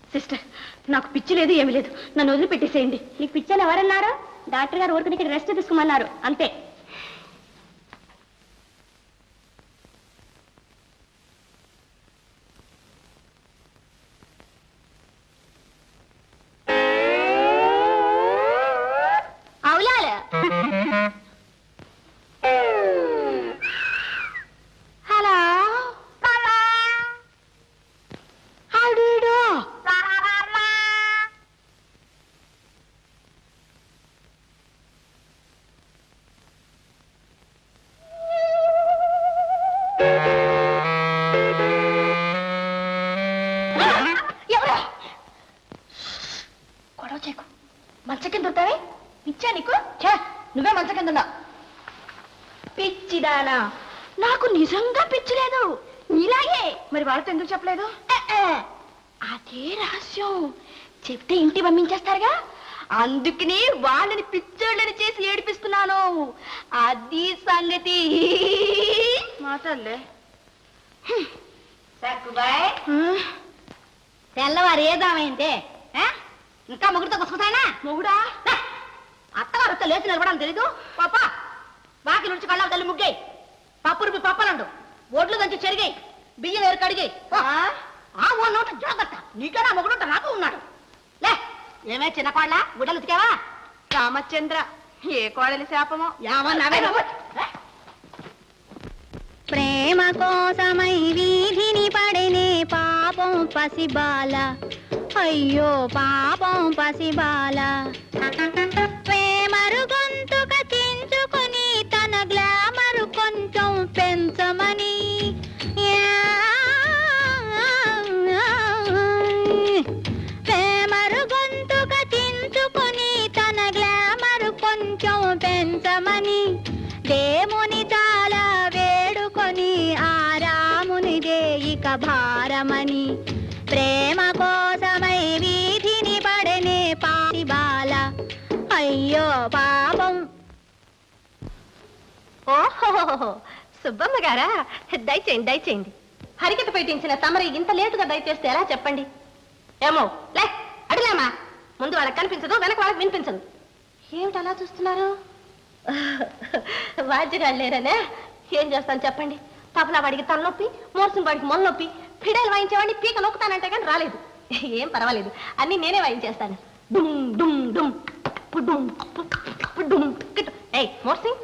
Sister నాకు పిచ్చి లేదు ఏమీ లేదు నన్ను వదిలిపెట్టేసేయండి నీకు పిచ్చని ఎవరన్నారు డాక్టర్ గారు ఊరికి ఇక్కడ రెస్ట్ తీసుకోమన్నారు అంతే అవులాలు hello How do you do? ఎవరు గొడవ చేయకు మంచ కింద ఉంటావే పిచ్చా నీకు ఛే నువ్వే మంచ కింద ఉన్నావు పిచ్చిదానా నాకు నిజంగా పిచ్చి లేదు నీలాగే మరి వాళ్ళతో ఎందుకు చెప్పలేదు అదే రహస్యం చెప్తే ఇంటి పంపించేస్తారుగా అందుకని వాళ్ళని పిచ్చోళ్ళని చేసి ఏడిపిస్తున్నాను అది సంగతి మాటలే సక్కుబాయ్ తెల్లవారు ఏదామైందే ఆ? ఇంకా ముగ్గురితో కుసుకుతానా మొగుడా అత్తగారు వస్తే లేచి నిలబడాలి తెలీదు పాప బాకి నుంచి కళ్ళ తల్లి ముగ్గాయి పప్పు రుబ్బి పప్పలండు ఒడ్లు దంచి చెరిగాయి బియ్యం ఏరు కడిగాయి పో. ఆ ఓ నోట జాగ్రత్త నీకేనా మొగుడుంట నాకు ఉన్నాడు లే ఏమే చిన్న కోళ్ళ గుడ్డలు ఉతికావా రామచంద్ర ఏ కోడలి శాపమో ఏమన్నావే నువ్వు? లే. ప్రేమ కోసమై వీధిని పడినే పాపం పసిబాల అయ్యో పాపం పసిబాల ప్రేమరు గొంతుక చించుకుని తన గ్లామరు కొంచెం పెంచమని ప్రేమరు గొంతుక చించుకుని తన గ్లామరు కొంచెం పెంచమని దేవుని చాలా వేడుకొని ఆ రామునిదే ఇక భారమని ప్రేమ కోసమై వీధిని పడనే పాటి బాల అయ్యో పాపం ఓహో సుబ్బమ్మ గారా దయచేయండి దయచేయండి హరికత పెట్టించిన తమరి ఇంత లేటుగా దయచేస్తే ఎలా చెప్పండి ఏమో లే అడిలేమా ముందు వాళ్ళకి కనిపించదు వెనక వాళ్ళకి వినిపించదు ఏమిటి అలా చూస్తున్నారు వాద్యగాళ్ళు లేరనే ఏం చేస్తాను చెప్పండి తపలా వాడికి తలనొప్పి మోర్సిన వాడికి మొన్నొప్పి ఫిడైల్ వాయించేవాడిని పీక నొక్కుతానంటే కానీ రాలేదు ఏం పర్వాలేదు అన్ని నేనే వాయించేస్తాను డుమ్ డుమ్ డుమ్ పుడుమ్ పుడుమ్ కిట్. ఏయ్ మోర్సింగ్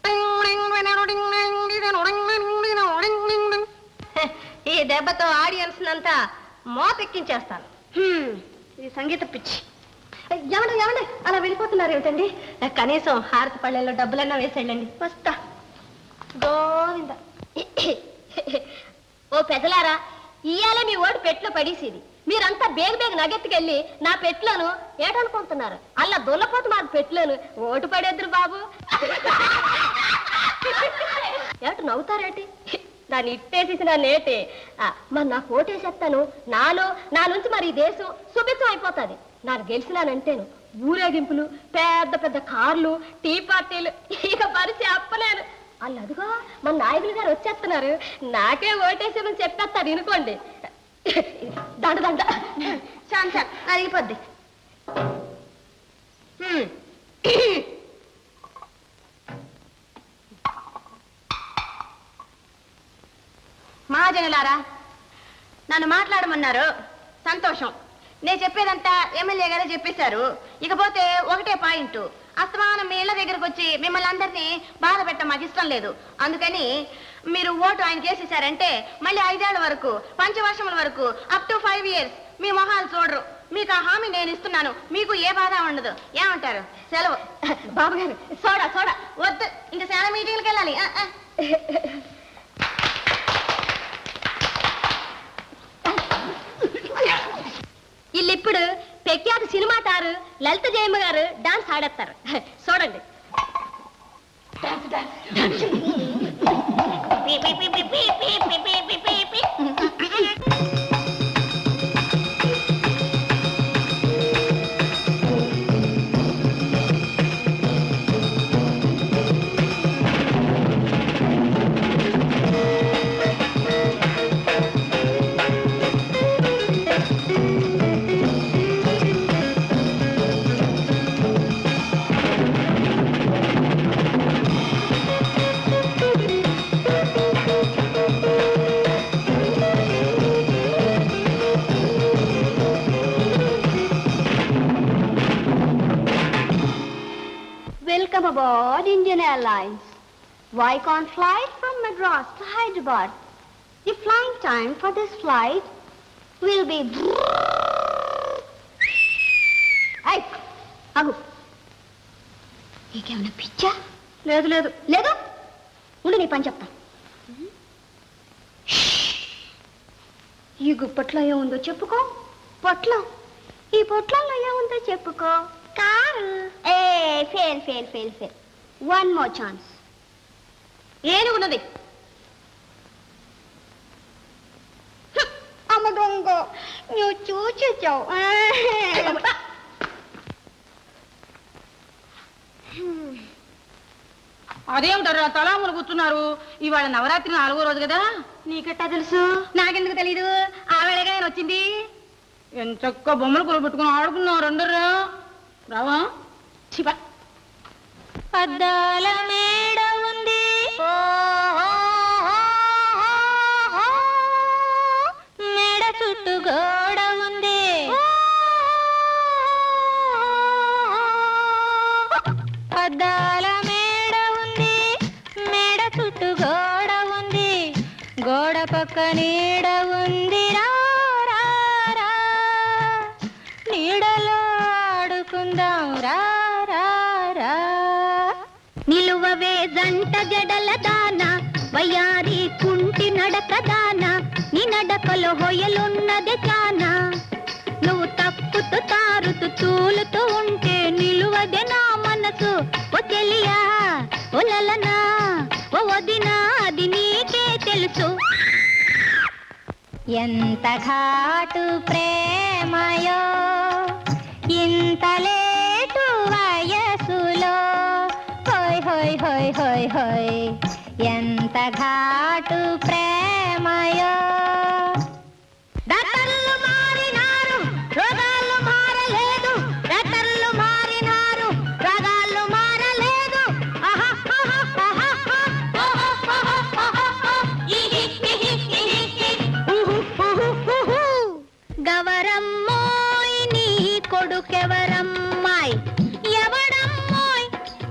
ఈ దెబ్బతో ఆడియన్స్ అంతా మోతెక్కించేస్తాను హ్మ్, ఇది సంగీత పిచ్చి ఏమండి ఏమండి అలా వెళ్ళిపోతున్నారు ఏమిటండి కనీసం హారతి పళ్ళెల్లో డబ్బులన్నా వేసేయండి వస్తా గోవింద ఓ పెదలారా ఇయ్యాలే మీ ఓటు పెట్లో పడేసేది మీరంతా బేగ బేగ నగెత్తుకెళ్ళి నా పెట్లోను ఏటనుకుంటున్నారు అలా దున్నపోతు మాకు పెట్లోను ఓటు పడేద్దరు బాబు ఏటు నవ్వుతారేటి దాన్ని ఇట్టేసేసి నా నేటే ఆ, మరి నాకు ఓటేసేస్తాను నాలో నా నుంచి మరి ఈ దేశం సుభిక్షం అయిపోతుంది నాకు గెలిచినానంటేను ఊరేగింపులు పెద్ద పెద్ద కార్లు టీ పార్టీలు ఇక పరిచి అప్పలేను వాళ్ళు అదిగో మన నాయకులు గారు వచ్చేస్తున్నారు నాకే ఓటేసేమని చెప్పేస్తారు వినుకోండి దండ దండ చాలు చాలు అరిగిపోద్ది హ్మ్. మహాజనులారా నన్ను మాట్లాడమన్నారు సంతోషం నేను చెప్పేదంతా ఎమ్మెల్యే గారే చెప్పేశారు ఇకపోతే ఒకటే పాయింట్ అస్తమానం మీ ఇళ్ళ దగ్గరకు వచ్చి మిమ్మల్ని అందరినీ బాధ పెట్టడం మాకు ఇష్టం లేదు అందుకని మీరు ఓటు ఆయన చేసేసారంటే మళ్ళీ ఐదేళ్ల వరకు పంచవర్షముల వరకు అప్ టు ఫైవ్ ఇయర్స్ మీ మొహాలు చూడరు మీకు ఆ హామీ నేను ఇస్తున్నాను మీకు ఏ బాధ ఉండదు ఏమంటారు సెలవు బాబు గారు సోడా సోడా వద్దు ఇంకా చాలా మీటింగ్కి వెళ్ళాలి ఆ, ఆ. వీళ్ళిప్పుడు ప్రఖ్యాత సినిమా తారు లలిత జయమ్మ గారు డాన్స్ ఆడేస్తారు చూడండి Welcome aboard Indian Airlines. Why can't flight from Madras to Hyderabad? The flying time for this flight will be. Hey, ఆగు నీకేమైనా పిచ్చా లేదు లేదు లేదు ఉండు నీ పని చెప్తా ఈ గుప్పట్లో ఏముందో చెప్పుకో పొట్లం ఈ పొట్లంలో ఏముందో చెప్పుకో కారు ఏ fail fail fail fail one more chance ఏనుగున్నది అమ్మ దొంగ నువ్వు చూచేచావు అదేమిటారు తలాములు కూర్చున్నారు ఇవాళ నవరాత్రి నాలుగో రోజు కదా నీకెట్టా తెలుసు నాకెందుకు తెలీదు ఆవేళగా ఆయన వచ్చింది ఎంచక్క బొమ్మలు కొలు పెట్టుకుని ఆడుకున్నాం రెండరు రావా చిప అద్దాల మేడ ఉంది మేడ చుట్టూ గోడ ఉంది అద్దాల మేడ ఉంది మేడ చుట్టూ గోడ ఉంది గోడ పక్క నీడ ఉంది రా రా, రా. నీడలో ఆడుకుందాం రా రా రా నిలువవే జంట జడల దాన వయ్యారి కుంటి నడక దాన నీ నడకలో హొయలున్నది చానా నువ్వు తప్పుతూ తారుతూ తూలుతూ ఉంటే నిలువదే నా మనసు ఓ చెలియా ఓ లలనా ఓ వదినా అది నీకే తెలుసు ఎంత ఘాటు ప్రేమయో ఇంత లేటు వయసులో హోయ్ హోయ్ హోయ్ హోయ్ హోయ్ ఎంత ఘాటు ప్రేమయో డాక్టర్లు మారినారు రోగాలు మారలేదు డాక్టర్లు మారినారు రోగాలు మారలేదు ఆహా, ఆహా, ఆహా, ఆహా, ఆహా, ఆహా, ఆహా. ఇహి, ఇహి, ఇహి, ఇహి. ఉహు, ఉహు, ఉహు. గవరమ్మోయ్ నీ కొడుకెవరమ్మాయ్ ఎవడమ్మోయ్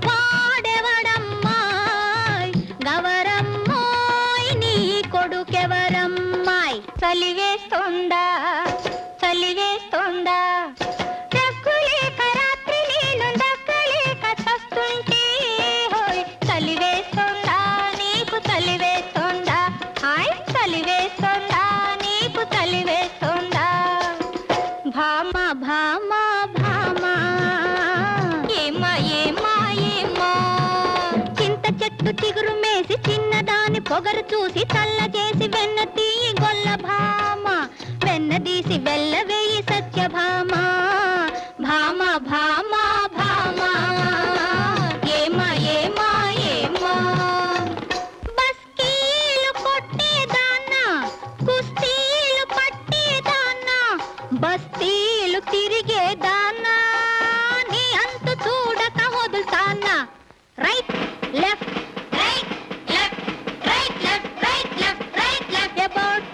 వాడెవడమ్మాయ్ గవరమ్మోయ్ నీ కొడుకెవరమ్మాయ్ చలివేస్తోందా చలివేస్తోందా దక్కులేక రాత్రి నేను దక్కలేక చస్తుంటే హోయ్ చలివేస్తోందా నీకు చలివేస్తోందా హాయ్ చలివేస్తోందా నీకు చలివేస్తోందా భామ భామ భామ ఏమా ఏమా ఏమా చింత చెట్టు చిగురు మేసి చిన్నదాని పొగరు చూసి చల్ల చేసి వెన్న తీయి గొల్ల భామ వెన్న తీసి వెళ్ళవేయి సత్యభామ భామ భామ భామ ఏమా ఏమా ఏమా బస్కీలు కొట్టేదాన్నా కుస్తీలు పట్టేదాన్నా బస్తీలు తిరిగేదాన్నా నీ అంతు చూడక వదులుతానా right left right left right left right left right left about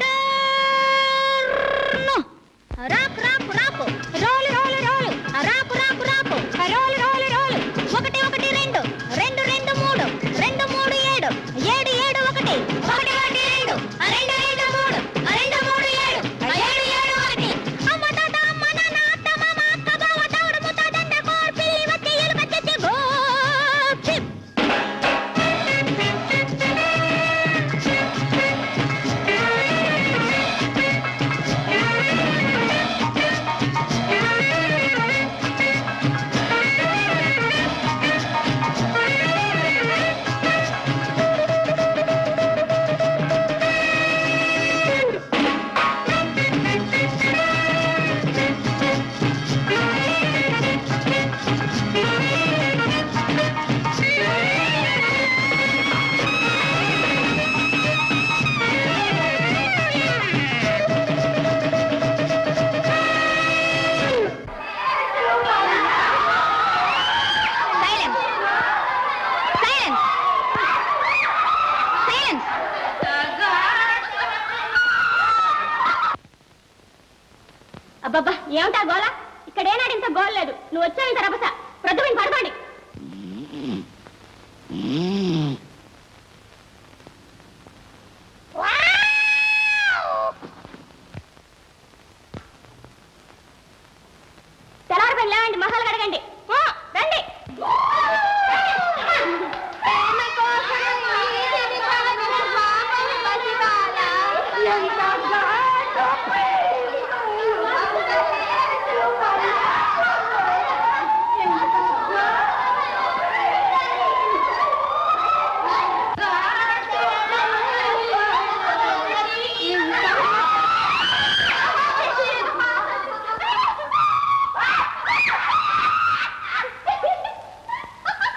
రాపు రాపు రాపు రోలు రోలు రోలు రాపు రాపు రాపు రోలు రోలు రోలు ఒకటి ఒకటి రెండు రెండు రెండు మూడు రెండు మూడు ఏడు ఏడు ఏడు ఒకటి ఒకటి ఒకటి రెండు రెండు రెండు మూడు రెండు మూడు ఏడు ఏడు ఏడు ఒకటి అమ్మ తాత అమ్మ నాన్న అత్త మామ అక్క బావ తవుడు ముత్త దండ కోర్ పిల్లి వచ్చి ఎలుక తెచ్చి గో చిప్ Silence. Silence. Silence. అబ్బబ్బా ఏమిటా గోల ఇక్కడ ఏనాడు ఇంత గోల లేదు నువ్వు వచ్చావు ఇంత రభస ప్రొద్దుమని పడబండి లేవండి లేవండి మసాలా కడగండి